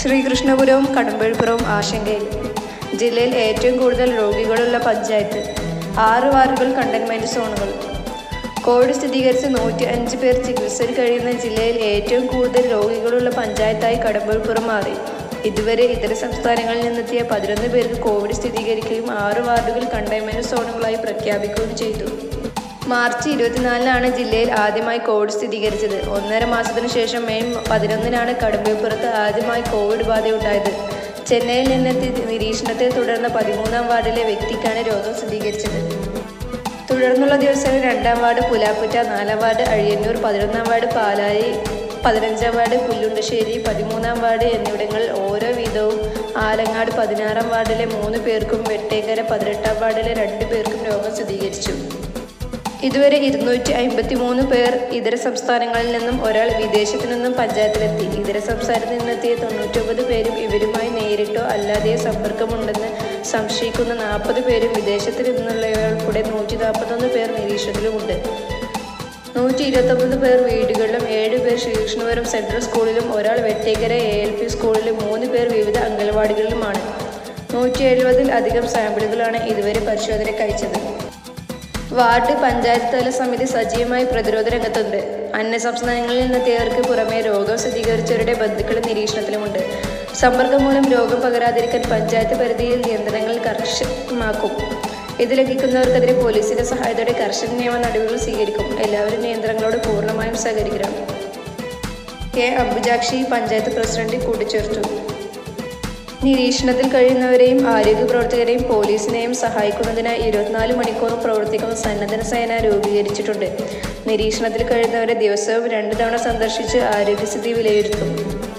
ശ്രീകൃഷ്ണപുരവും കടമ്പഴിപ്പുറവും ആശങ്കയിൽ ജില്ലയിൽ ഏറ്റവും കൂടുതൽ രോഗികളുള്ള പഞ്ചായത്ത് ആറ് വാർഡുകൾ കണ്ടെയ്ൻമെൻറ് സോണുകൾ കോവിഡ് സ്ഥിരീകരിച്ച് നൂറ്റി അഞ്ച് പേർ ചികിത്സയിൽ കഴിയുന്ന ജില്ലയിൽ ഏറ്റവും കൂടുതൽ രോഗികളുള്ള പഞ്ചായത്തായി കടമ്പഴിപ്പുറം മാറി ഇതുവരെ ഇതര സംസ്ഥാനങ്ങളിൽ നിന്നെത്തിയ പതിനൊന്ന് പേർക്ക് കോവിഡ് സ്ഥിരീകരിക്കുകയും ആറ് വാർഡുകൾ കണ്ടെയ്ൻമെൻറ് സോണുകളായി പ്രഖ്യാപിക്കുകയും ചെയ്തു മാർച്ച് ഇരുപത്തിനാലിനാണ് ജില്ലയിൽ ആദ്യമായി കോവിഡ് സ്ഥിരീകരിച്ചത് ഒന്നര മാസത്തിനു ശേഷം മെയ് പതിനൊന്നിനാണ് കടമ്പപ്പുറത്ത് ആദ്യമായി കോവിഡ് ബാധയുണ്ടായത് ചെന്നൈയിൽ നിന്നെത്തി നിരീക്ഷണത്തെ തുടർന്ന് പതിമൂന്നാം വാർഡിലെ വ്യക്തിക്കാണ് രോഗം സ്ഥിരീകരിച്ചത് തുടർന്നുള്ള ദിവസങ്ങളിൽ രണ്ടാം വാർഡ് പുലാപ്പുറ്റ നാലാം വാർഡ് അഴിയന്നൂർ പതിനൊന്നാം വാർഡ് പാലായി പതിനഞ്ചാം വാർഡ് പുല്ലുണ്ടശ്ശേരി പതിമൂന്നാം വാർഡ് എന്നിവിടങ്ങളിൽ ഓരോ വീതവും ആലങ്ങാട് പതിനാറാം വാർഡിലെ മൂന്ന് പേർക്കും വെട്ടേക്കര പതിനെട്ടാം വാർഡിലെ രണ്ട് പേർക്കും രോഗം സ്ഥിരീകരിച്ചു ഇതുവരെ ഇരുന്നൂറ്റി അമ്പത്തി മൂന്ന് പേർ ഇതര സംസ്ഥാനങ്ങളിൽ നിന്നും ഒരാൾ വിദേശത്തു നിന്നും പഞ്ചായത്തിലെത്തി ഇതര സംസ്ഥാനത്ത് നിന്നെത്തിയ തൊണ്ണൂറ്റൊമ്പത് പേരും ഇവരുമായി നേരിട്ടോ അല്ലാതെയോ സമ്പർക്കമുണ്ടെന്ന് സംശയിക്കുന്ന നാൽപ്പത് പേരും വിദേശത്ത് നിന്നുള്ളവരുടെ നൂറ്റി നാൽപ്പത്തൊന്ന് പേർ നിരീക്ഷണത്തിലുമുണ്ട് നൂറ്റി ഇരുപത്തൊമ്പത് പേർ വീടുകളിലും ഏഴ് പേർ ശ്രീകൃഷ്ണപുരം സെൻട്രൽ സ്കൂളിലും ഒരാൾ വെട്ടേക്കര എ എൽ പി സ്കൂളിലും മൂന്ന് പേർ വിവിധ അംഗൻവാടികളിലുമാണ് നൂറ്റി എഴുപതിൽ അധികം സാമ്പിളുകളാണ് ഇതുവരെ പരിശോധനയ്ക്ക് അയച്ചത് വാർഡ് പഞ്ചായത്ത് തല സമിതി സജീവമായി പ്രതിരോധ രംഗത്തുണ്ട് അന്യ സംസ്ഥാനങ്ങളിൽ നിന്നെത്തിയവർക്ക് പുറമെ രോഗം സ്ഥിരീകരിച്ചവരുടെ ബന്ധുക്കൾ നിരീക്ഷണത്തിലുമുണ്ട് സമ്പർക്കം മൂലം രോഗം പകരാതിരിക്കാൻ പഞ്ചായത്ത് പരിധിയിൽ നിയന്ത്രണങ്ങൾ കർശനമാക്കും ഇത് ലംഘിക്കുന്നവർക്കെതിരെ പോലീസിന്റെ സഹായത്തോടെ കർശന നിയമ നടപടികൾ സ്വീകരിക്കും എല്ലാവരും നിയന്ത്രണങ്ങളോട് പൂർണ്ണമായും സഹകരിക്കണം കെ അബുജാക്ഷി പഞ്ചായത്ത് പ്രസിഡന്റ് കൂട്ടിച്ചേർത്തു നിരീക്ഷണത്തിൽ കഴിയുന്നവരെയും ആരോഗ്യ പ്രവർത്തകരെയും പോലീസിനെയും സഹായിക്കുന്നതിനായി ഇരുപത്തിനാല് മണിക്കൂറും പ്രവർത്തിക്കുന്ന സന്നദ്ധ സേന രൂപീകരിച്ചിട്ടുണ്ട് നിരീക്ഷണത്തിൽ കഴിയുന്നവരെ ദിവസവും രണ്ട് തവണ സന്ദർശിച്ച് ആരോഗ്യസ്ഥിതി വിലയിരുത്തും